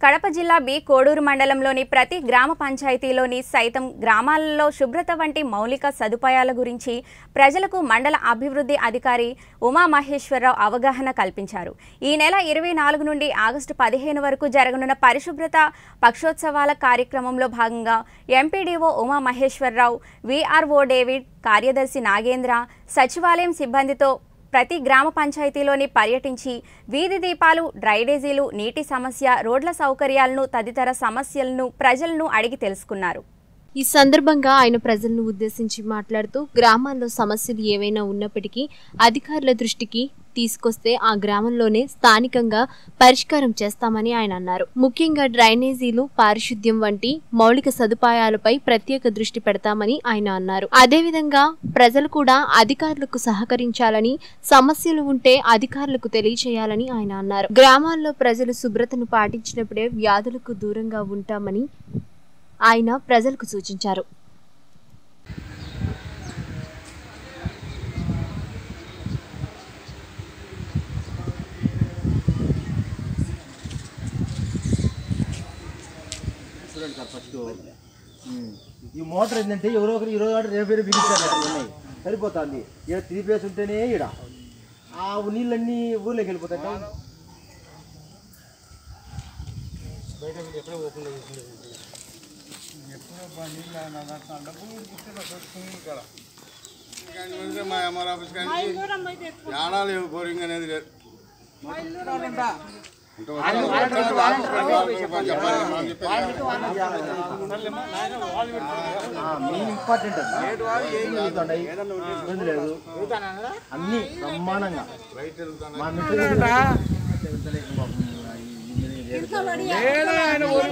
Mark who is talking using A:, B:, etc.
A: కడప జిల్లా బి కోడూరు మండలంలోని ప్రతి గ్రామ పంచాయతీలోని సైతం గ్రామాలలో శుభ్రత వంటి మౌలిక సదుపాయాల గురించి ప్రజలకు మండల అభివృద్ధి అధికారి ఉమా మహేశ్వరరావు అవగాహన కల్పించారు ఈ నెల ఇరవై నాలుగు నుండి ఆగస్టు పదిహేను వరకు జరగనున్న పరిశుభ్రత పక్షోత్సవాల కార్యక్రమంలో భాగంగా M P D O Uma Maheswararao V R O David కార్యదర్శి నాగేంద్ర సచివాలయం సిబ్బందితో ప్రతి గ్రామ పంచాయతీలోని పర్యటించి వీధి దీపాలు డ్రైనేజీలు నీటి సమస్య రోడ్ల సౌకర్యాలను తదితర సమస్యలను ప్రజలను అడిగి తెలుసుకున్నారు
B: ఈ సందర్భంగా ఆయన ప్రజలను ఉద్దేశించి మాట్లాడుతూ గ్రామాల్లో సమస్యలు ఏవైనా ఉన్నప్పటికీ అధికారుల దృష్టికి తీసుకొస్తే ఆ గ్రామంలోనే స్థానికంగా పరిష్కారం చేస్తామని ఆయన అన్నారు ముఖ్యంగా డ్రైనేజీలు పారిశుద్ధ్యం వంటి మౌలిక సదుపాయాలపై ప్రత్యేక దృష్టి పెడతామని ఆయన అన్నారు అదేవిధంగా ప్రజలు కూడా అధికారులకు సహకరించాలని సమస్యలు ఉంటే అధికారులకు తెలియచేయాలని ఆయన అన్నారు గ్రామాల్లో ప్రజలు శుభ్రతను పాటించినప్పుడే వ్యాధులకు దూరంగా ఉంటామని ఆయన ప్రజలకు సూచించారు
C: చూడండి సార్ ఫస్ట్ ఈ మోటార్ ఏంటంటే ఎవరో ఒకరు ఈరోజు ఆడ రేపు రేపు బిగించారు ఉన్నాయి సరిపోతుంది ఇక్కడ త్రీ ప్లేస్ ఉంటేనే ఇక్కడ ఆ నీళ్ళన్నీ ఊర్లోకి వెళ్ళిపోతాయి
D: మా ఎంఆర్ ఆఫీస్ కానీ యాడా లేవు బోరింగ్ అనేది లేదు
C: మెయిన్ ఇంపార్టెంట్ అది వెళ్తుంటాయి ఇబ్బంది లేదు అన్ని బ్రహ్మాండంగా మా మిత్రులు